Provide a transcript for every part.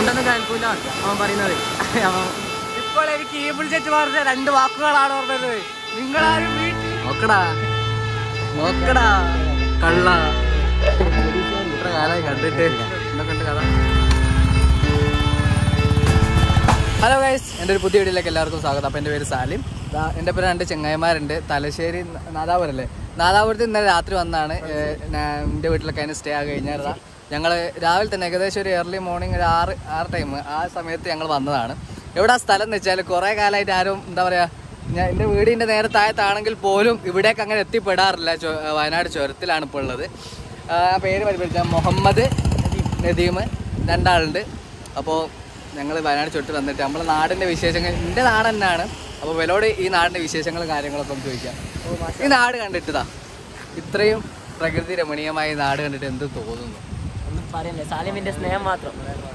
സൗണ്ടൊന്നും കേൾക്കൂല അവൻ പറയുന്നത് അവൻ ഇപ്പോൾ എനിക്ക് ഈ വിളിച്ചിട്ട് പറഞ്ഞ രണ്ട് വാക്കുകളാണ് പറഞ്ഞത് നിങ്ങളാരും വീട്ടിൽ നോക്കടാ നോക്കടാ കള്ള ഇത്ര കാലമായി കണ്ടിട്ട് എന്തൊക്കെ കഥ ഹലോ ഗൈസ് എൻ്റെ ഒരു പുതിയ വീഡിയോയിലേക്ക് എല്ലാവർക്കും സ്വാഗതം അപ്പോൾ എൻ്റെ പേര് സാലിം ദാ എൻ്റെ പേര് രണ്ട് ചെങ്ങായിമാരുണ്ട് തലശ്ശേരി നാദാപുരം അല്ലേ നാദാപുരത്ത് ഇന്നലെ രാത്രി വന്നാണ് എൻ്റെ വീട്ടിലൊക്കെ അതിന് സ്റ്റേ ആയി കഴിഞ്ഞാൽ ഞങ്ങൾ രാവിലെ തന്നെ ഏകദേശം ഒരു ഏർലി മോർണിംഗ് ഒരു ആറ് ആറ് ടൈം ആ സമയത്ത് ഞങ്ങൾ വന്നതാണ് എവിടെ ആ സ്ഥലം എന്ന് വെച്ചാൽ കുറേ കാലമായിട്ട് ആരും എന്താ പറയുക ഞാൻ എൻ്റെ വീടിൻ്റെ നേരെ താഴത്താണെങ്കിൽ പോലും ഇവിടേക്ക് അങ്ങനെ എത്തിപ്പെടാറില്ല ചു- വയനാട് ചുരത്തിലാണ് ഇപ്പോൾ ഉള്ളത് ആ പേര് പരിപാലിച്ച മുഹമ്മദ് നദീം രണ്ടാളുണ്ട് അപ്പോൾ ഞങ്ങൾ വയനാട് ചുരത്തിൽ വന്നിട്ട് നമ്മളെ നാടിൻ്റെ വിശേഷങ്ങൾ എൻ്റെ നാട് തന്നെയാണ് അപ്പോൾ വിലോട് ഈ നാടിൻ്റെ വിശേഷങ്ങളും കാര്യങ്ങളൊക്കെ ഒന്ന് ചോദിക്കാം ഈ നാട് കണ്ടിട്ടതാ ഇത്രയും പ്രകൃതി രമണീയമായ ഈ നാട് കണ്ടിട്ട് എന്ത് തോന്നുന്നു ഒന്നും പറയല്ലേ സാലിമിന്റെ സ്നേഹം മാത്രം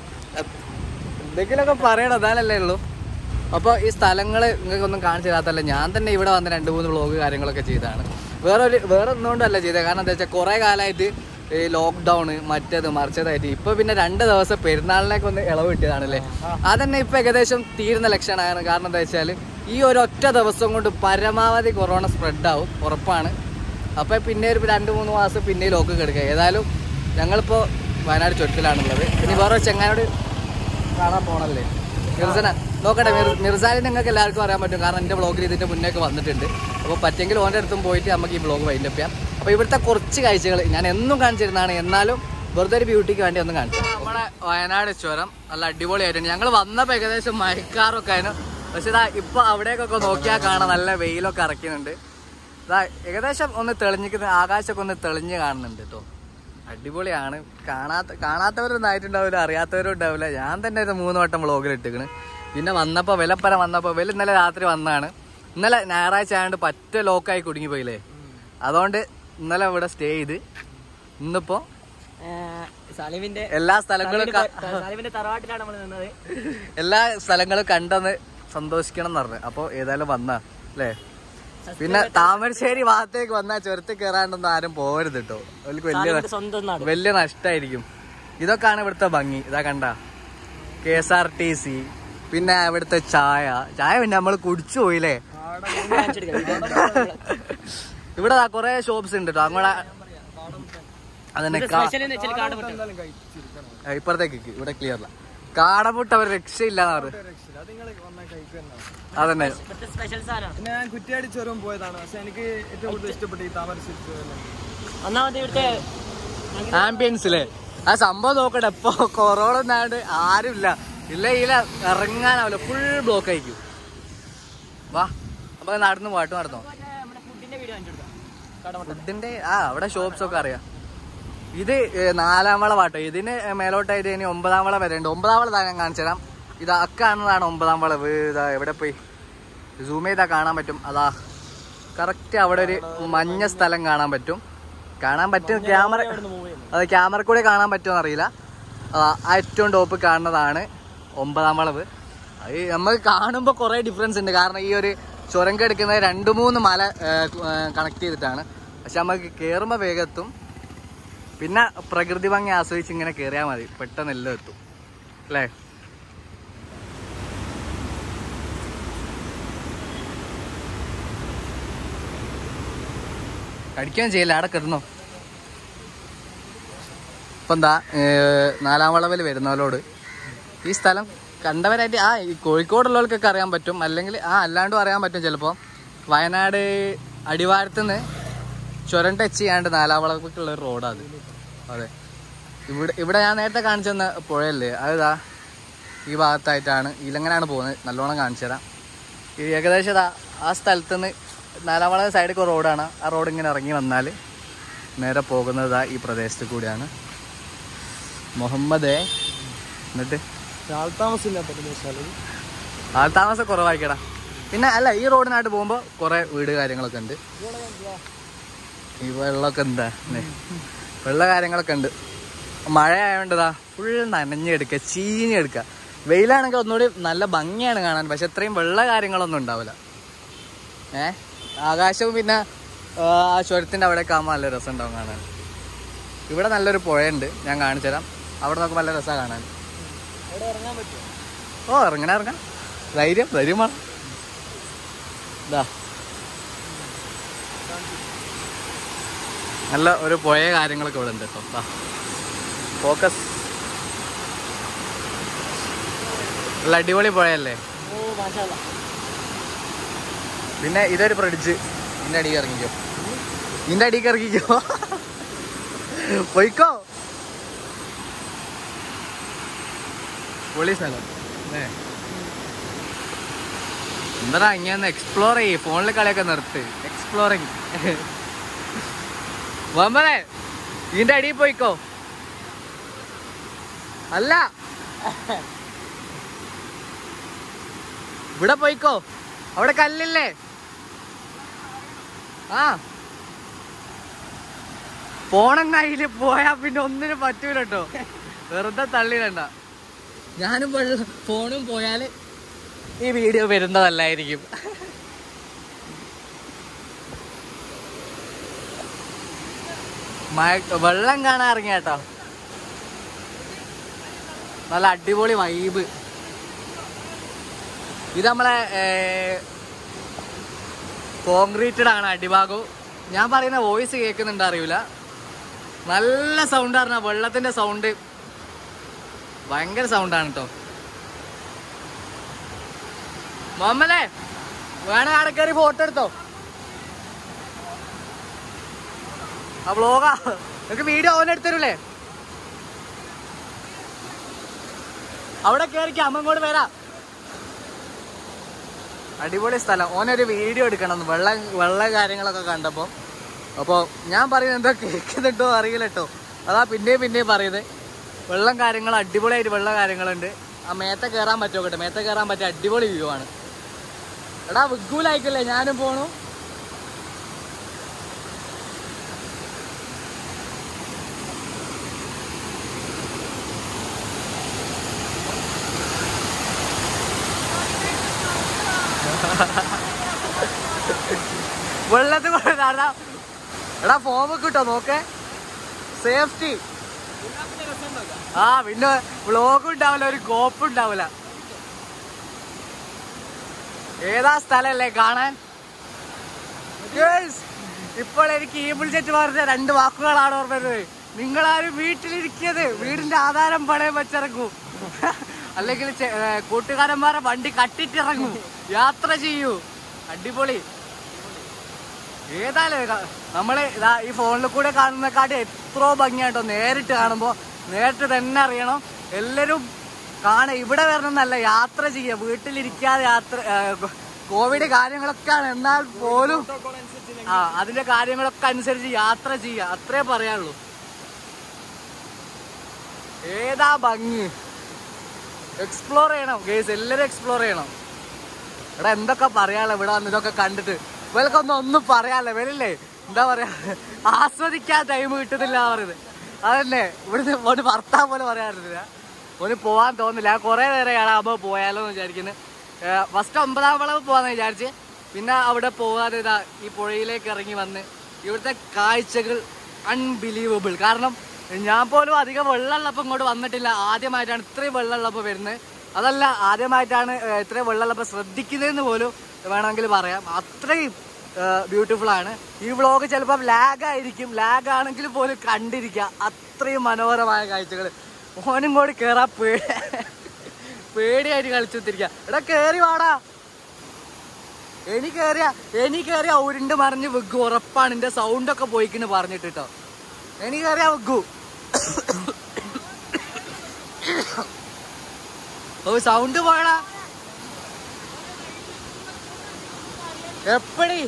എന്തെങ്കിലുമൊക്കെ പറയണം അതാലല്ലേ ഉള്ളൂ അപ്പോൾ ഈ സ്ഥലങ്ങൾ നിങ്ങൾക്കൊന്നും കാണിച്ചു തരാത്തല്ല ഞാൻ തന്നെ ഇവിടെ വന്ന് രണ്ട് മൂന്ന് വ്ളോഗ് കാര്യങ്ങളൊക്കെ ചെയ്തതാണ് വേറെ ഒരു വേറെ ഒന്നുകൊണ്ടല്ല ചെയ്തത് കാരണം എന്താ വെച്ചാൽ കുറേ കാലമായിട്ട് ഈ ലോക്ക്ഡൗൺ മറ്റേത് മറിച്ചതായിട്ട് ഇപ്പോൾ പിന്നെ രണ്ട് ദിവസം പെരുന്നാളിനൊക്കെ ഒന്ന് ഇളവ് കിട്ടിയതാണല്ലേ അതന്നെ ഇപ്പോൾ ഏകദേശം തീരുന്ന ലക്ഷണമാണ് കാരണം എന്താ വെച്ചാൽ ഈ ഒരു ഒറ്റ ദിവസം കൊണ്ട് പരമാവധി കൊറോണ സ്പ്രെഡ് ആവും ഉറപ്പാണ് അപ്പോൾ പിന്നെ ഒരു രണ്ട് മൂന്ന് മാസം പിന്നെ ലോക്ക് കിടക്കുക ഏതായാലും ഞങ്ങളിപ്പോൾ വയനാട് ചുരത്തിലാണുള്ളത് ഇനി വേറെ ചെങ്ങാനോട് കാണാൻ പോണല്ലേ മിർസന നോക്കട്ടെ മിർ മിർസാലിനെ നിങ്ങൾക്ക് എല്ലാവർക്കും അറിയാൻ പറ്റും കാരണം എൻ്റെ ബ്ലോഗിൽ ഇതിൻ്റെ മുന്നേക്ക് വന്നിട്ടുണ്ട് അപ്പോൾ പറ്റെങ്കിൽ ഓൻ്റെ അടുത്തും പോയിട്ട് നമുക്ക് ഈ ബ്ലോഗ് വൈൻഡ് അപ്പ് ചെയ്യാം അപ്പോൾ ഇവിടുത്തെ കുറച്ച് കാഴ്ചകൾ ഞാൻ എന്നും കാണിച്ചിരുന്നതാണ് എന്നാലും വെറുതെ ഒരു ബ്യൂട്ടിക്ക് വേണ്ടി ഒന്ന് കാണിച്ചു നമ്മുടെ വയനാട് ചുരം നല്ല അടിപൊളിയായിട്ടുണ്ട് ഞങ്ങൾ വന്നപ്പോൾ ഏകദേശം മയക്കാറൊക്കെ ആയിരുന്നു പക്ഷെ ഇതാ ഇപ്പോൾ അവിടേക്കൊക്കെ നോക്കിയാൽ കാണാൻ നല്ല വെയിലൊക്കെ ഇറക്കുന്നുണ്ട് ഇതാ ഏകദേശം ഒന്ന് തെളിഞ്ഞിക്കുന്ന ആകാശമൊക്കെ ഒന്ന് തെളിഞ്ഞ് കാണുന്നുണ്ട് കേട്ടോ അടിപൊളിയാണ് കാണാത്ത കാണാത്തവരൊന്നും ആയിട്ടുണ്ടാവില്ല അറിയാത്തവരും ഉണ്ടാവില്ല ഞാൻ തന്നെ ഇത് മൂന്ന് വട്ടം വ്ളോഗിൽ ഇട്ടിക്കണ് പിന്നെ വന്നപ്പോൾ വിലപ്പര വന്നപ്പോൾ വില ഇന്നലെ രാത്രി വന്നതാണ് ഇന്നലെ ഞായറാഴ്ച ആയതുകൊണ്ട് പറ്റ ലോക്കായി കുടുങ്ങി പോയില്ലേ അതുകൊണ്ട് ഇന്നലെ ഇവിടെ സ്റ്റേ ചെയ്ത് ഇന്നിപ്പോ ഏഹ് സാലിമിന്റെ എല്ലാ സ്ഥലങ്ങളും ക- സാലിമിന്റെ തറവാട്ടിലാണ് നമ്മൾ നിന്നത് എല്ലാ സ്ഥലങ്ങളും കണ്ടെന്ന് സന്തോഷിക്കണം എന്ന് പറഞ്ഞു അപ്പോൾ ഏതായാലും വന്ന അല്ലേ പിന്നെ താമരശ്ശേരി ഭാഗത്തേക്ക് വന്നാൽ ചുരത്തിൽ കയറാണ്ടൊന്നും ആരും പോകരുത് കേട്ടോ അവർക്ക് വലിയ സാലിമിന്റെ സ്വന്തം നാട് വലിയ നഷ്ടമായിരിക്കും ഇതൊക്കെയാണ് ഇവിടുത്തെ ഭംഗി ഇതാ കണ്ട K S R T C പിന്നെ ഇവിടുത്തെ ചായ ചായ പിന്നെ നമ്മൾ കുടിച്ചു പോയില്ലേ ഇവിടെ ദാ കുറേ ഷോപ്സ് ഉണ്ട് കേട്ടോ അങ്ങോട്ട് അതന്നെ കാ- സ്പെഷ്യൽ എന്ന് വെച്ചാൽ കാട് ആ, ഇപ്പുറത്തേക്ക് നിക്ക്. ഇവിടെ ക്ലിയർ അല്ല കാടമുട്ട അവർ രക്ഷയില്ലാന്ന് പറഞ്ഞു അതന്നെ ഇവിടുത്തെ സ്പെഷ്യൽ സാധനമാണ് പിന്നെ ഞാൻ കുറ്റിയാടി ചുരം പോയതാണ് പക്ഷെ എനിക്ക് ഏറ്റവും കൂടുതൽ ഇഷ്ടപ്പെട്ട ഈ താമരശ്ശേരി ചുരം ഒന്നാമത് ഇവിടുത്തെ ആംബിയൻസിലെ ആ സംഭവം നോക്കട്ടെ ഇപ്പൊ കൊറോണ ഒന്നാണ്ട് ആരുമില്ല ഇല്ല ഇല്ല ഇറങ്ങാനാവില്ല ഫുൾ ബ്ലോക്ക് ആയിരിക്കും വാ നമുക്ക് നടന്ന് പാട്ട് നടന്നോ നമ്മുടെ ഫുഡിന്റെ വീഡിയോ കാണിച്ചു കൊടുക്കാം ഫുഡിന്റെ ആ അവിടെ ഷോപ്സ് ഒക്കെ അറിയാം ഇത് ഏ, നാലാം വള പാട്ടോ ഇതിന് മേലോട്ടായിട്ട് ഇനി ഒമ്പതാം വള വരെ ഉണ്ട് ഒമ്പതാം വള ഞാൻ കാണിച്ചു തരാം ഇത് അക്കാണതാണ് ഒമ്പതാം വളവ് ഇതാ എവിടെ പോയി സൂം ചെയ്താൽ കാണാൻ പറ്റും അതാ കറക്റ്റ് അവിടെ ഒരു മഞ്ഞ സ്ഥലം കാണാൻ പറ്റും കാണാൻ പറ്റും ക്യാമറ അത് ക്യാമറ കൂടെ കാണാൻ പറ്റുമോ അറിയില്ല അതാ ആ ഏറ്റവും ടോപ്പ് കാണുന്നതാണ് ഒമ്പതാം വളവ് അത് നമുക്ക് കാണുമ്പോൾ കുറേ ഡിഫറൻസ് ഉണ്ട് കാരണം ഈ ഒരു ചുരം എടുക്കുന്നത് രണ്ട് മൂന്ന് മല കണക്ട് ചെയ്തിട്ടാണ് പക്ഷെ നമുക്ക് കയറുമ്പോൾ വേഗത്തും പിന്നെ പ്രകൃതി ഭംഗി ആസ്വദിച്ച് ഇങ്ങനെ കയറിയാൽ മതി പെട്ടെന്ന് എല്ലാം എത്തും അല്ലേ കടിക്കുകയും ചെയ്യില്ല അവിടെ കിടന്നോ ഇപ്പം എന്താ ഏർ, നാലാം വളവിൽ വരുന്നവരോട് ഈ സ്ഥലം കണ്ടവരായിട്ട് ആ ഈ കോഴിക്കോടുള്ളവർക്കൊക്കെ അറിയാൻ പറ്റും അല്ലെങ്കിൽ ആ അല്ലാണ്ടും അറിയാൻ പറ്റും ചിലപ്പോൾ വയനാട് അടിവാരത്ത് നിന്ന് ചുരം ടച്ച് ചെയ്യാണ്ട് നാലാം വളവിലേക്കുള്ള ഒരു റോഡാണ് അത് അതെ ഇവിടെ ഇവിടെ ഞാൻ നേരത്തെ കാണിച്ചു തന്ന പുഴയല്ലേ അതാ ഈ ഭാഗത്തായിട്ടാണ് ഇതിലെങ്ങനെയാണ് പോകുന്നത് നല്ലോണം കാണിച്ചു തരാം ഈ ഏകദേശം ഇതാ ആ സ്ഥലത്ത് നിന്ന് നാലാം വളവ് സൈഡിൽ റോഡാണ് ആ റോഡ് ഇങ്ങനെ ഇറങ്ങി വന്നാൽ നേരെ പോകുന്നത് ദാ ഈ പ്രദേശത്ത് കൂടിയാണ് മുഹമ്മദേ എന്നിട്ട് ആൾത്താമസമില്ലാത്ത സ്ഥലം ആൾ താമസം കുറവായിക്കടാ പിന്നെ അല്ല ഈ റോഡിനായിട്ട് പോകുമ്പോൾ കുറേ വീട് കാര്യങ്ങളൊക്കെ ഉണ്ട് ഈ വെള്ളമൊക്കെ എന്താ ന്നെ. വെള്ള കാര്യങ്ങളൊക്കെ ഉണ്ട് മഴ ആയതുകൊണ്ടതാ ഫുൾ നനഞ്ഞെടുക്കുക ചീഞ്ഞെടുക്കുക വെയിലാണെങ്കിൽ ഒന്നുകൂടി നല്ല ഭംഗിയാണ് കാണാൻ പക്ഷെ ഇത്രയും വെള്ള കാര്യങ്ങളൊന്നും ഉണ്ടാവില്ല ഏ ആകാശവും പിന്നെ ആ, ആ ചുരത്തിൻ്റെ അവിടെയൊക്കെ ആകുമ്പോൾ നല്ല രസം ഉണ്ടാവും കാണാൻ ഇവിടെ നല്ലൊരു പുഴയുണ്ട് ഞാൻ കാണിച്ചു തരാം അവിടെ നോക്കുമ്പോൾ നല്ല രസമാണ് കാണാൻ ഇവിടെ ഇറങ്ങാൻ പറ്റുമോ ഓ ഇറങ്ങണ ഇറങ്ങാം ധൈര്യം ധൈര്യം വേണം ഇതാ നല്ല ഒരു പുഴ കാര്യങ്ങളൊക്കെ ഇവിടെ ഉണ്ട് കേട്ടോ ഫോക്കസ് നല്ല അടിപൊളി പുഴയല്ലേ ഓ മാഷാല്ല പിന്നെ ഇതൊരു ബ്രിഡ്ജ് നിന്റെ അടിക്ക് ഇറങ്ങിക്കോ നിന്റെ അടിക്ക് ഇറങ്ങിക്കോ പോയിക്കോ പൊളി സ്ഥലം അല്ലേ എന്താ ഇങ്ങനെ എക്സ്പ്ലോർ ചെയ്യ് ഫോണിൽ കളിയൊക്കെ നിർത്ത് എക്സ്പ്ലോറിങ് വമ്പനെ ഇതിന്റെ അടിയിൽ പോയിക്കോ അല്ല ഇവിടെ പോയിക്കോ അവിടെ കല്ലില്ലേ ആ പോണം കയ്യില് പോയാ പിന്നെ ഒന്നിനും പറ്റൂല കേട്ടോ വെറുതെ തള്ളിയിടണ്ട ഞാനും വെള്ള ഫോണും പോയാല് ഈ വീഡിയോ വരുന്നതല്ലായിരിക്കും മഴ- വെള്ളം കാണാൻ ഇറങ്ങിയ കേട്ടോ നല്ല അടിപൊളി വൈബ് ഇത് നമ്മളെ കോൺക്രീറ്റഡ് ആണ് അടിഭാഗവും ഞാൻ പറയുന്ന വോയിസ് കേൾക്കുന്നുണ്ട് അറിയില്ല നല്ല സൗണ്ട് പറഞ്ഞ വെള്ളത്തിന്റെ സൗണ്ട് ഭയങ്കര സൗണ്ടാണ് കേട്ടോ മോമല്ലേ വേണ ആടെ കയറി ഫോട്ടോ എടുത്തോ ആ വ്ലോഗാ നിങ്ങക്ക് വീഡിയോ ഓൻ എടുത്തരൂലേ അവിടെ കയറിക്ക് അമ്മ ഇങ്ങോട്ട് വരാം അടിപൊളി സ്ഥലം ഓനൊരു വീഡിയോ എടുക്കണം വെള്ള വെള്ള കാര്യങ്ങളൊക്കെ കണ്ടപ്പോ അപ്പോൾ ഞാൻ പറയുന്നത് എന്തോ കേൾക്കുന്നുണ്ടോ അറിയില്ല കേട്ടോ അതാ പിന്നെയും പിന്നെയും പറയുന്നത് വെള്ളം കാര്യങ്ങൾ അടിപൊളിയായിട്ട് വെള്ള കാര്യങ്ങളുണ്ട് ആ മേത്ത കയറാൻ പറ്റുമോ കേട്ടോ മേത്ത കയറാൻ പറ്റിയ അടിപൊളി വ്യൂ ആണ് എടാ വിഗൂലായിക്കല്ലേ ഞാനും പോണു വെള്ളത്തിൽ കൂടെ നടന്നാ എടാ ഫോം കിട്ടോ നോക്കേ സേഫ്റ്റി ആ പിന്നെ വ്ളോഗും ഉണ്ടാവില്ല ഒരു കോപ്പും ഉണ്ടാവില്ല ഏതാ സ്ഥലല്ലേ കാണാൻ Guys, ഇപ്പോൾ എനിക്ക് ഈബിൾ ചെറ്റ് പറഞ്ഞ രണ്ട് വാക്കുകളാണ് ഓർമ്മ വരുന്നത് നിങ്ങളാരും വീട്ടിലിരിക്കത് വീടിന്റെ ആധാരം പണയം വെച്ചിറങ്ങൂ അല്ലെങ്കിൽ ചെ- ഏ, കൂട്ടുകാരന്മാരെ വണ്ടി കട്ടിട്ടിറങ്ങൂ യാത്ര ചെയ്യൂ അടിപൊളി ഏതായാലും ഇതാ, നമ്മള് ഇതാ ഈ ഫോണിൽ കൂടെ കാണുന്നക്കാട്ടി എത്രയോ ഭംഗിയായിട്ടോ നേരിട്ട് കാണുമ്പോ നേരിട്ട് തന്നെ അറിയണം എല്ലാരും കാണ ഇവിടെ വരണമെന്നല്ല യാത്ര ചെയ്യുക വീട്ടിലിരിക്കാതെ യാത്ര ഏ, കോവിഡ് കാര്യങ്ങളൊക്കെ ആണ് എന്നാൽ പോലും ആ അതിന്റെ കാര്യങ്ങളൊക്കെ അനുസരിച്ച് യാത്ര ചെയ്യുക അത്രേ പറയാനുള്ളൂ ഏതാ ഭംഗി എക്സ്പ്ലോർ ചെയ്യണം ഗേസ് എല്ലാരും എക്സ്പ്ലോർ ചെയ്യണം എടാ എന്തൊക്കെ പറയാലോ ഇവിടെ വന്ന് ഇതൊക്കെ കണ്ടിട്ട് ഇവൽക്കൊന്നും ഒന്നും പറയാല്ല ഇവരില്ലേ എന്താ പറയാ ആസ്വദിക്കാൻ ടൈം കിട്ടുന്നില്ല പറയുന്നത് അതല്ലേ ഇവിടുന്ന് ഒരു ഭർത്താവ് പോലെ പറയാറില്ല ഓന് പോവാൻ തോന്നില്ല കുറെ നേരം അമ്മ പോയാലോ എന്ന് വിചാരിക്കുന്നത് ഫസ്റ്റ് ഒമ്പതാം വളവ് പോവാന്ന് വിചാരിച്ച് പിന്നെ അവിടെ പോവാതെ ഇതാ ഈ പുഴയിലേക്ക് ഇറങ്ങി വന്ന് ഇവിടുത്തെ കാഴ്ചകൾ അൺബിലീവബിൾ കാരണം ഞാൻ പോലും അധികം വെള്ളമുള്ളപ്പോൾ ഇങ്ങോട്ട് വന്നിട്ടില്ല ആദ്യമായിട്ടാണ് ഇത്രയും വെള്ളമുള്ളപ്പോൾ വരുന്നത് അതല്ല ആദ്യമായിട്ടാണ് ഏഹ്, ഇത്രയും വെള്ളമുള്ളപ്പോൾ ശ്രദ്ധിക്കുന്നതെന്ന് പോലും വേണമെങ്കിൽ പറയാം അത്രയും ബ്യൂട്ടിഫുൾ ആണ് ഈ വ്ളോഗ് ചിലപ്പോൾ ലാഗ് ആയിരിക്കും ലാഗ് ആണെങ്കിൽ പോലും കണ്ടിരിക്കുക അത്രയും മനോഹരമായ കാഴ്ചകൾ ഓനും കൂടി കയറാൻ പേ പേടിയായിട്ട് കളിച്ചു കുത്തിരിക്കുക എടാ കേറി വാടാ എനിക്ക് കയറിയ എനിക്ക് കയറിയ ഉരുണ്ട് മറിഞ്ഞ് വെഗു ഉറപ്പാണ് എന്റെ സൗണ്ട് ഒക്കെ പോയിക്കിന്ന് പറഞ്ഞിട്ട് കേട്ടോ എനിക്ക് കയറിയ വെഗു ഓ സൗണ്ട് പോയടാ എപ്പടി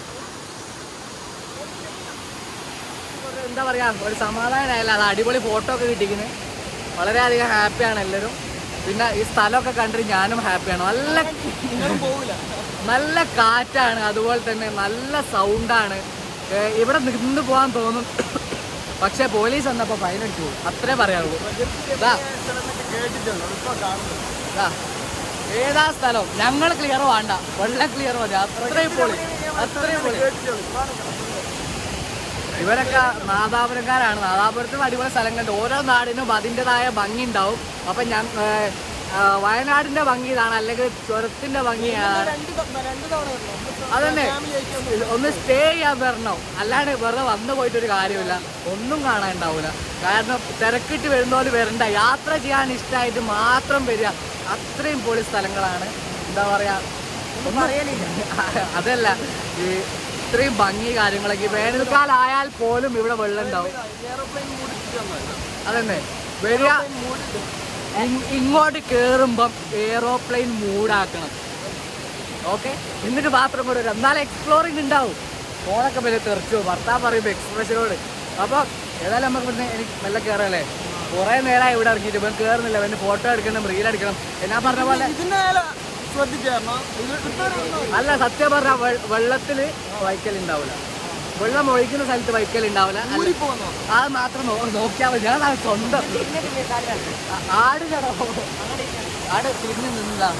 ഒരു എന്താ പറയാ ഒരു സമാധാനമായില്ല അത് അടിപൊളി ഫോട്ടോ ഒക്കെ കിട്ടിക്കുന്നത് വളരെയധികം ഹാപ്പിയാണ് എല്ലാവരും പിന്നെ ഈ സ്ഥലമൊക്കെ കണ്ടിട്ട് ഞാനും ഹാപ്പിയാണ് നല്ല പോവില്ല നല്ല കാറ്റാണ് അതുപോലെ തന്നെ നല്ല സൗണ്ടാണ് ഇവിടെ നിന്ന് പോകാൻ തോന്നും പക്ഷെ പോലീസ് വന്നപ്പോ ഫൈൻ അടിച്ചു പോകും അത്രേ പറയാനുള്ളൂ ദാ, കേട്ടിട്ടുണ്ട് ഇപ്പൊ കാണുന്നു ദാ, ഏതാ സ്ഥലം ഞങ്ങൾ ക്ലിയർ വേണ്ട വെള്ളം ക്ലിയർ മതി അത്രയും പൊളി അത്രയും പൊളി കേട്ടിട്ടുണ്ട് ഇവരൊക്കെ നാദാപുരക്കാരാണ് നാദാപുരത്തും അടിപൊളി സ്ഥലങ്ങളുണ്ട് ഓരോ നാടിനും അതിൻ്റെതായ ഭംഗി ഉണ്ടാവും അപ്പം ഞാൻ ഏഹ്, ആ, വയനാടിന്റെ ഭംഗി ഇതാണ് അല്ലെങ്കിൽ ചുരത്തിന്റെ ഭംഗിയാണ് രണ്ട് തവണ രണ്ട് തവണ വരണം. ഒന്ന് അതന്നെ family ആയിട്ട് ഒന്ന് ഒന്ന് സ്റ്റേ ചെയ്യാൻ വരണം അല്ലാണ്ട് വെറുതെ വന്നു പോയിട്ടൊരു കാര്യമില്ല ഒന്നും കാണാൻ ഉണ്ടാവില്ല കാരണം തിരക്കിട്ട് വരുന്നവര് വരണ്ട യാത്ര ചെയ്യാൻ ഇഷ്ടമായിട്ട് മാത്രം വരിക അത്രയും പൊളി സ്ഥലങ്ങളാണ് എന്താ പറയാ ഒന്നും അതല്ല ഈ ഇത്രയും ഭംഗി കാര്യങ്ങളൊക്കെ ഈ വേനൽക്കാലം ആയാൽ പോലും ഇവിടെ വെള്ളം ഉണ്ടാവും എയർപ്ലെയിൻ മൂടിച്ചിട്ട് വന്നതല്ല. അതന്നെ വരിക ഇങ്- ഇങ്ങോട്ട് കേറുമ്പം എയറോപ്ലെയിൻ മൂടാക്കണം ഓക്കെ എന്നിട്ട് മാത്രം കൂടെ വരും എന്നാലും എക്സ്പ്ലോറിംഗ് ഉണ്ടാവും ഫോണൊക്കെ വരെ തെറിച്ചു ഭർത്താവ് പറയുമ്പോൾ എക്സ്പ്രഷനോട് അപ്പോൾ ഏതായാലും നമുക്ക് ഇവിടുന്ന് എനിക്ക് മെല്ലെ കയറല്ലേ കുറേ നേരമായി ഇവിടെ ഇറങ്ങിയിട്ട് ഇവൻ കയറുന്നില്ല ഇവന് ഫോട്ടോ എടുക്കണം റീൽ എടുക്കണം ഞാൻ പറഞ്ഞ പോലെ ഇതിന്റെ മേലെ ശ്രദ്ധിക്കാരണം ഇത് ഇട്ടവരൊന്നും അല്ല സത്യം പറഞ്ഞാൽ വെള്ളത്തിൽ വൈക്കൽ ഉണ്ടാവില്ല വെള്ളം ഒഴിക്കുന്ന സ്ഥലത്ത് വൈക്കൽ ഉണ്ടാവില്ല അല്ല ഊരിപ്പോന്നോ അത് മാത്രം നോ- നോക്കിയാൽ മതി ഞാൻ അത് സ്വന്തം ആ- ആടിനടോ ആട് തിരിഞ്ഞു നിന്നതാ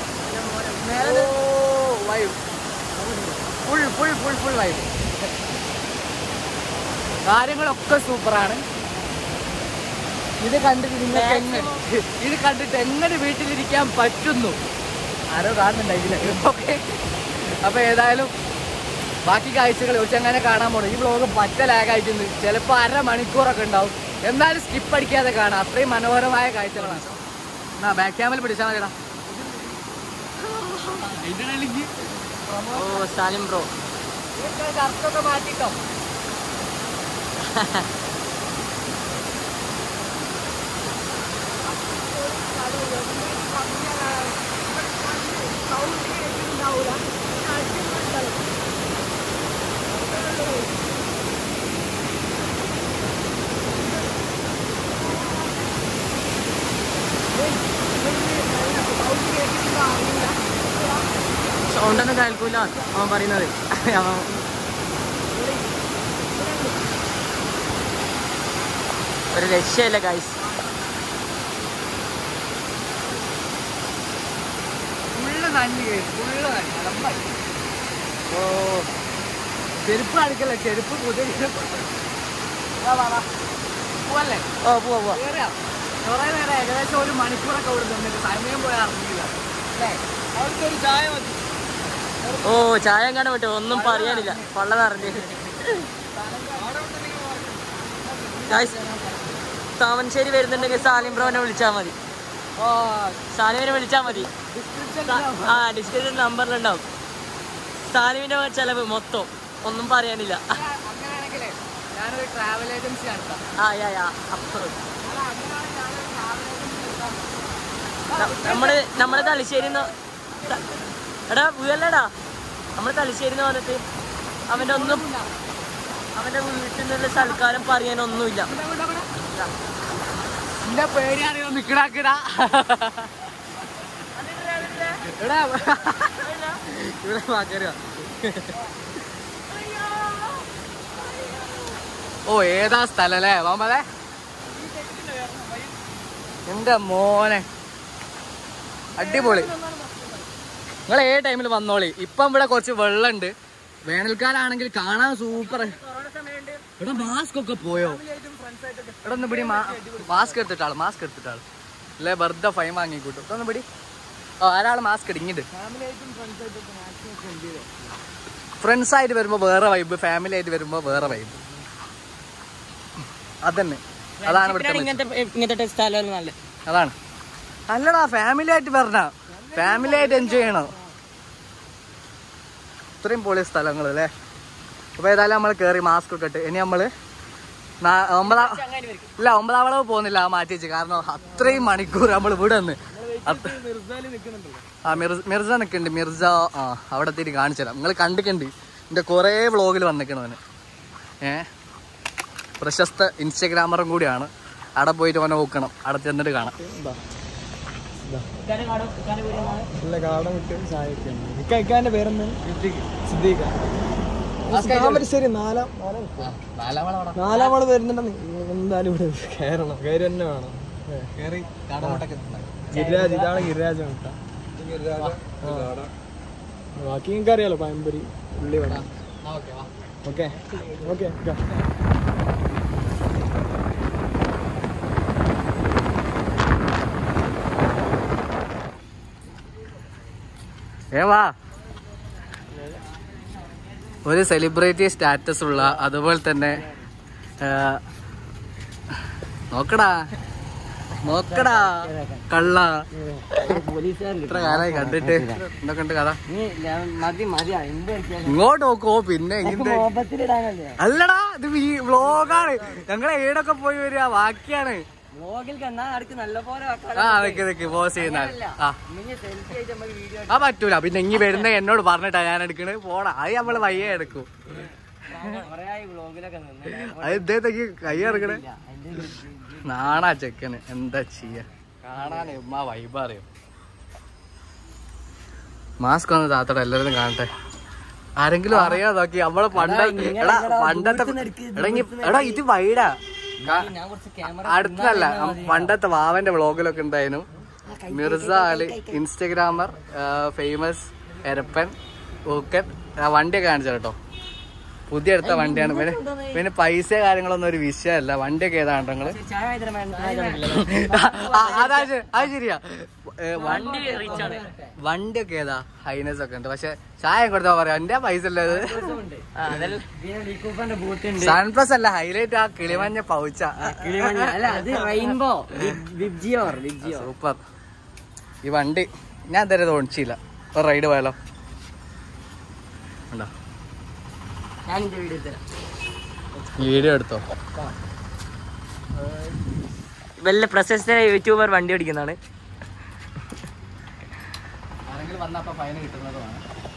vibe full full full full vibe കാര്യങ്ങളൊക്കെ സൂപ്പറാണ് ഇത് കണ്ടിട്ട് നിങ്ങൾക്ക് എങ്ങനെ ഇത് കണ്ടിട്ട് എങ്ങനെ വീട്ടിലിരിക്കാൻ പറ്റുന്നു ആരോ കാണുന്നുണ്ടായില്ല ഓക്കെ അപ്പൊ ഏതായാലും ബാക്കി കാഴ്ചകൾ അങ്ങനെ കാണാൻ പോകണം ഈ വ്ലോഗ് പറ്റ ലാഗായിട്ടുണ്ട് ചിലപ്പോൾ അരമണിക്കൂറൊക്കെ ഉണ്ടാവും എന്നാലും സ്കിപ്പ് അടിക്കാതെ കാണാം അത്രയും മനോഹരമായ കാഴ്ചകളാണ് എന്നാ ബാക്ക് ക്യാമിൽ പിടിച്ചാൽ മതിടാ ഓ സ്റ്റാലിൻ ബ്രോ ഷർട്ടൊക്കെ മാറ്റിട്ടോ സൗണ്ട് ഒന്നും കേൾക്കൂല അവൻ പറയുന്നത് അവൻ- ഒരു രക്ഷയില്ല ഗൈസ് ഫുള്ള് നഞ്ഞ് ഫുള്ള് നഞ്ഞ് അലമ്പായി. ഓ ചെരുപ്പ് അടിക്കല്ല ചെരുപ്പ് പുതിയ ചെരുപ്പ് വാ, വാ, വാ. പോവല്ലേ ഓ പോവാ പോവാ കേറിയാ? കുറേ നേരം ഏകദേശം ഒരു മണിക്കൂറൊക്കെ ഇവിടെ നിന്നിട്ട് സമയം പോയാൽ അറിഞ്ഞില്ല അല്ലേ അവർക്ക് ഒരു ചായ മതി ഓ ചായ കണ്ട പറ്റും ഒന്നും പറയാനില്ല പള്ള നിറഞ്ഞ് ഗൈസ് താമരശ്ശേരി വരുന്നുണ്ടെങ്കിൽ സാലിം ബ്രോനെ വിളിച്ചാൽ മതി ഓ സാലിമിനെ വിളിച്ചാൽ മതി ഡിസ്ക്രിപ്ഷൻ ആ ഡിസ്ക്രിപ്ഷൻ നമ്പറിലുണ്ടാവും സാലിമിന്റെ ചെലവ് മൊത്തം ഒന്നും പറയാനില്ല അങ്ങനെയാണെങ്കിലേ ഞാനൊരു ട്രാവൽ ഏജൻസി നടത്താം ആ യാ യാ അപ്പുറം അല്ല അങ്ങനെയാണെങ്കിൽ ഞാനൊരു ട്രാവൽ ഏജൻസി നടത്താം നമ്മള് നമ്മള് തലശ്ശേരി എടാ വീഴല്ലടാ നമ്മള് തലശ്ശേരി വന്നിട്ട് അവന്റെ ഒന്നും അവന്റെ വീട്ടിൽ നിന്നുള്ള സൽക്കാരം പറയാനൊന്നുമില്ല എന്റെ പേടി അറിയോ നിക്കടാക്കിടാ എടാ ഇവിടെ വാക്കറിയോ ഓ ഏതാ സ്ഥലം അല്ലേ മോമതെ എന്റെ മോനെ അടിപൊളി നിങ്ങൾ ഏത് ടൈമിൽ വന്നോളി ഇപ്പം ഇവിടെ കുറച്ച് വെള്ളമുണ്ട് വേനൽക്കാലാണെങ്കിൽ കാണാൻ സൂപ്പർ ഇവിടെ മാസ്ക് ഒക്കെ പോയോ ഇവിടെ ഒന്ന് പിടി മാസ്ക് എടുത്തിട്ടാള് മാസ്ക് എടുത്തിട്ടാള് അല്ലേ വെറുതെ ഫൈൻ വാങ്ങിക്കൂട്ടും ഇതൊന്ന് പിടി ഓ ഒരാൾ മാസ്ക് ഇടിങ്ങിട്ട് ഫാമിലി ആയിട്ടും ഫ്രണ്ട്സ് ആയിട്ടൊക്കെ മാക്സിമം സ്പെൻഡ് ചെയ്തോ ഫ്രണ്ട്സ് ആയിട്ട് വരുമ്പോൾ വേറെ വൈബ് ഫാമിലി ആയിട്ട് വരുമ്പോൾ വേറെ വൈബ് അതന്നെ അതാണ് ഇവിടുത്തെ മെച്ചം. ഇങ്ങനത്തെ ഇങ്ങനത്തെ സ്ഥലം നല്ല അതാണ് അല്ലടാ ഫാമിലി ആയിട്ട് വരണ ഫാമിലി ആയിട്ട് എൻജോയ് ചെയ്യണം ഇത്രയും പൊളിയ സ്ഥലങ്ങൾ അല്ലേ അപ്പൊ ഏതായാലും നമ്മൾ കയറി മാസ്ക് ഒക്കെ ഇട്ട് ഇനി നമ്മള് നാ- ഒമ്പതാ ഇല്ല ഒമ്പതാം വളവ് പോകുന്നില്ല ആ മാറ്റി വെച്ച് കാരണം അത്രയും മണിക്കൂർ നമ്മൾ ഇവിടെ നിന്ന് അത്- മിർസാലി നിൽക്കുന്നുണ്ടല്ലോ ആ മിർസ മിർസ നിൽക്കുന്നുണ്ട് മിർസ ആ അവിടെ എത്തിയിട്ട് കാണിച്ചു തരാം നിങ്ങൾ കണ്ടിട്ടുണ്ട് എൻ്റെ കുറേ വ്ളോഗിൽ വന്നിക്കണവന് ഏ പ്രശസ്ത ഇൻസ്റ്റഗ്രാമറും കൂടിയാണ് അവിടെ പോയിട്ട് അവനെ നോക്കണം അവിടെ ചെന്നിട്ട് കാണാം നല്ല കാടം വിട്ട് ചായ ഒക്കെ ഇക്ക ഇക്കാന്റെ പേരെന്താ സിദ്ദീഖ താമരശ്ശേരി നാലാം നാലാം നാലാം വള അവിടെ നാലാം ആള് വരുന്നുണ്ടെന്ന് എന്തായാലും ഇവിടെ കയറണം കയറി തന്നെ വേണം കയറി കാടമുട്ടൊക്കെ ഗിരിരാജ് ഇതാണ് ഗിരിരാജ് മുട്ട ബാക്കി നിങ്ങൾക്ക് അറിയാലോ പഴംപൊരി ഉള്ളിവട ഓക്കെ ഓക്കെ ഏ വാ ഒരു സെലിബ്രിറ്റി സ്റ്റാറ്റസ് ഉള്ള അതുപോലെ തന്നെ ആ, നോക്കടാ നോക്കടാ കള്ള ഇത്ര കാലായി കണ്ടിട്ട് എന്തൊക്കെ ഉണ്ട് കഥ മതി മതി ഇങ്ങോട്ട് നോക്കോ പിന്നെ ഇങ്ങനത്തെ അല്ലടാ ഇത് ഈ വ്ലോഗാണ് ഞങ്ങളെ ഏടൊക്കെ പോയി വരിക ബാക്കിയാണ് വ്ലോഗിൽ കണ്ടാ അടുക്ക് നല്ല പോലെ ആ നിക്ക് നിക്ക് പോസ് ചെയ്യുന്ന ആ സെൽഫി ആയിട്ട് നമുക്ക് വീഡിയോ ആ പറ്റൂല പിന്നെ ഇങ്ങി വരുന്ന എന്നോട് പറഞ്ഞിട്ടാ ഞാൻ എടുക്കണത് പോടാ അത് നമ്മള് വയ്യ എടുക്കും കൊറേ ആയി വ്ലോഗിലൊക്കെ നിന്ന് അത് ഇദ്ദേഹത്തേക്ക് കൈ ഇറക്കണേ നാണാ ചെക്കന് എന്താ ചെയ്യാ കാണാനേ ഉമ്മ വൈബ് അറിയും മാസ്ക് ഒന്ന് താത്തട എല്ലാവരും കാണട്ടെ ആരെങ്കിലും അറിയാ നോക്കി നമ്മള് പണ്ട എടാ പണ്ടത്തെ എടാ ഇങ്ങി- എടാ ഇത് വൈഡാ കാ- ഞാൻ കുറച്ച് ക്യാമറ അടുത്തല്ല പണ്ടത്തെ വാവന്റെ വ്ളോഗിലൊക്കെ ഉണ്ടായിരുന്നു മിർസ അലി ഇൻസ്റ്റഗ്രാമർ ഫേമസ് എരപ്പൻ ഊക്കൻ ആ വണ്ടിയൊക്കെ കാണിച്ചു കേട്ടോ പുതിയ എടുത്ത വണ്ടിയാണ് പിന്നെ പിന്നെ പൈസ കാര്യങ്ങളൊന്നും ഒരു വിഷയമല്ല വണ്ടിയൊക്കെ ഏതാണ് നിങ്ങള് ചായ വാങ്ങിത്തരാൻ വേണ്ട ആ, അതാ ശ- അത് ശരിയാ ഏ, വണ്ടി വണ്ടി റീച്ച് ആണ് വണ്ടിയൊക്കെ ഏതാ ഹൈനസ് ഒക്കെ ഉണ്ട് പക്ഷെ ചായ കൊടുത്താ പറയാ എന്റെ പൈസ ഉള്ളത് കൂപ്പന്റെ ബൂത്ത് ഉണ്ട് സൺപ്ലസ് അല്ല ഹൈലൈറ്റ് ആ കിളിമഞ്ഞ പൗച്ച കിളിമഞ്ഞ അല്ല അത് റെയിൻബോ വിബ്ജിയോർ വിബ്ജിയോ സൂപ്പർ ഈ വണ്ടി ഞാൻ ഇതുവരെ തോന്നിച്ചില്ല ഒരു റൈഡ് പോയാലോ ഉണ്ടോ ഞാൻ എന്റെ വീഡിയോ തരാം വീഡിയോ എടുത്തോ വല്ല പ്രശസ്ത യൂട്യൂബർ വണ്ടി ഓടിക്കുന്നതാണ് ആരെങ്കിലും വന്നപ്പോ ഫൈൻ കിട്ടുന്നതുമാണ്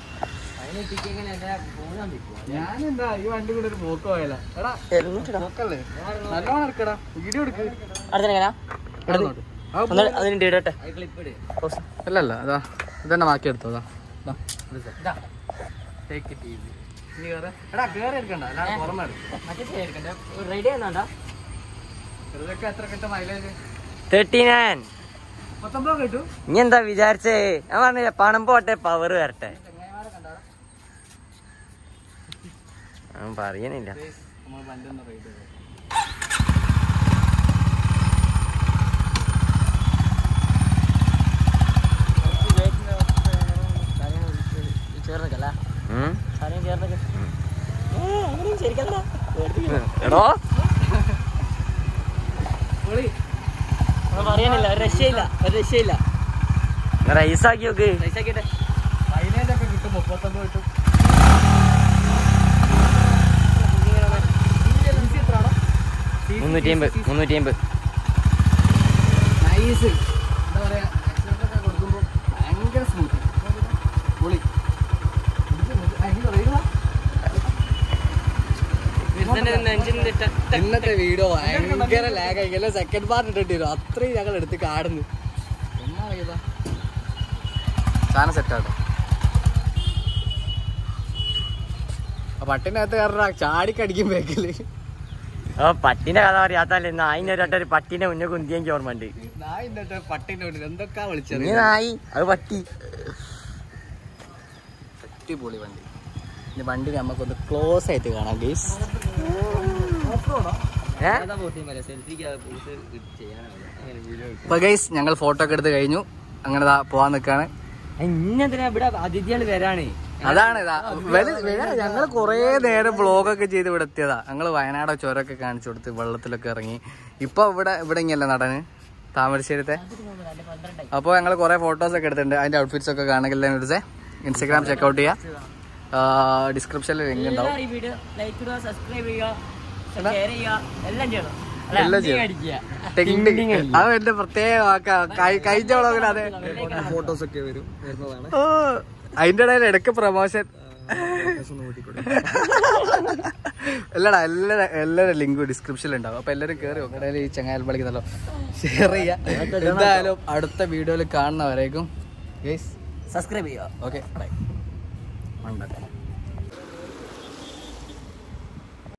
ഞാനെന്താ ഈ വണ്ടി കൂടെ ഒരു പോക്ക് പോയാലോ എടാ പോക്കല്ലേ നല്ലോണം എടുക്കടാ വീഡിയോ എടുക്ക് അങ്ങോട്ട്. ആ, പോ. അതിന് ഇടട്ടെ അല്ലല്ല അതാ ഇതന്നെ ബാക്കി എടുത്തോ അതാ ദാ. Take it easy. ഇനി കേറ്. എടാ കേറി എടുക്കണ്ട അല്ലാതെ പുറമെ എടുക്കും റെഡി ആണോണ്ടാ ഇതൊക്കെ എത്ര കിട്ടും മൈലേജ് തേർട്ടി നയൻ പത്തൊമ്പത് കിട്ടും ഇനി എന്താ വിചാരിച്ചേ ഞാൻ പറഞ്ഞില്ല പണം പോട്ടെ പവർ വരട്ടെ ഞാൻ പറയണില്ല നമ്മൾ വണ്ടി ഒന്ന് റൈഡ് ചെയ്തു ഉം. എടോ പറയാനില്ല ഒരു രക്ഷയില്ല ഒരു രക്ഷയില്ല റൈസ് ആക്കി നോക്ക് റൈസ് ആക്കിട്ടെ മൈലേജ് ഒക്കെ കിട്ടും മുപ്പത്തൊമ്പത് കിട്ടും മുന്നൂറ്റി അമ്പത് മുന്നൂറ്റി അമ്പത് നൈസ് എന്താ പറയാ accident ഒക്കെ കൊടുക്കുമ്പോ ഭയങ്കര സ്മൂത്ത് പൊളി ഇന്നത്തെ വീഡിയോ ഭയങ്കര ലാഗ് ആയിക്കല്ല സെക്കൻഡ് പാർട്ട് ഇട്ടിട്ട് അത്രയും ഞങ്ങൾ എടുത്ത് കാടുന്നു എന്നാ വയ്യതാ സാധനം സെറ്റാട്ടോ പട്ടിനകത്ത് കാരണം ചാടിക്കടിക്കും ബേക്കില് ഓ പട്ടിന്റെ കഥ പറയാത്തല്ലേ നായിന്റെ ഒരു വട്ടം ഒരു പട്ടിന്റെ മുന്നേ കുന്തിയെങ്കിൽ ഓർമ്മ ഉണ്ട് നായി എന്നിട്ട് പട്ടിന്റെ വീട്ടിൽ എന്തൊക്കെയാ വിളിച്ചത് ഇനി നായി അത് പട്ടി അടിപൊളി വണ്ടി ഇനി വണ്ടി നമുക്കൊന്ന് ക്ലോസ് ആയിട്ട് കാണാം ഗേസ് ഇപ്പൊ ഗൈസ് ഞങ്ങൾ ഫോട്ടോ ഒക്കെ എടുത്ത് കഴിഞ്ഞു അങ്ങനെ ദാ പോവാൻ നിക്കാണ് ഇന്നെന്തിനാ ഇവിടെ അതിഥികൾ വരാണ് അതാണ് ഇതാ ഞങ്ങൾ കുറേ നേരം വ്ളോഗൊക്കെ ചെയ്ത് ഇവിടെ എത്തിയതാ ഞങ്ങൾ വയനാടോ ചുരമൊക്കെ കാണിച്ചു കൊടുത്ത് വെള്ളത്തിലൊക്കെ ഇറങ്ങി ഇപ്പൊ ഇവിടെ ഇവിടെ ഇങ്ങല്ല നടന് താമരശ്ശേരിത്തെ അപ്പോൾ ഞങ്ങൾ കുറേ ഫോട്ടോസ് ഒക്കെ എടുത്തിട്ടുണ്ട് അതിന്റെ ഔട്ട്ഫിറ്റ്സ് ഒക്കെ കാണുക എടുത്തേ ഇൻസ്റ്റാഗ്രാം ചെക്കൗട്ട് ചെയ്യാം ഡിസ്ക്രിപ്ഷനിൽ ലിങ്ക് ഉണ്ടാവും ഈ വീഡിയോ ലൈക്ക് ഇടുക സബ്സ്ക്രൈബ് ചെയ്യുക ഷെയർ ചെയ്യുക എല്ലാം ചെയ്യണം എല്ലാം ചെയ്യണം. ടെക്നിക് അത് എന്റെ പ്രത്യേക വാക്കാ കൈ- കഴിഞ്ഞ വ്ളോഗിൽ അതെ ഫോട്ടോസ് ഒക്കെ വരും വരുന്നതാണ് ഓ അതിന്റെ ഇടയിൽ ഇടയ്ക്ക് പ്രൊമോഷൻ അല്ലടാ എല്ലാ എല്ലാവരും ലിങ്ക് ഡിസ്ക്രിപ്ഷനിൽ ഉണ്ടാവും അപ്പൊ എല്ലാവരും കയറി നോക്കടയിൽ ഈ ചങ്ങായൽപ്പളിക്ക് നല്ല ഷെയർ ചെയ്യാം എന്തായാലും അടുത്ത വീഡിയോയിൽ കാണുന്നവരേക്കും സബ്സ്ക്രൈബ് ചെയ്യുക ഓക്കെ ബൈ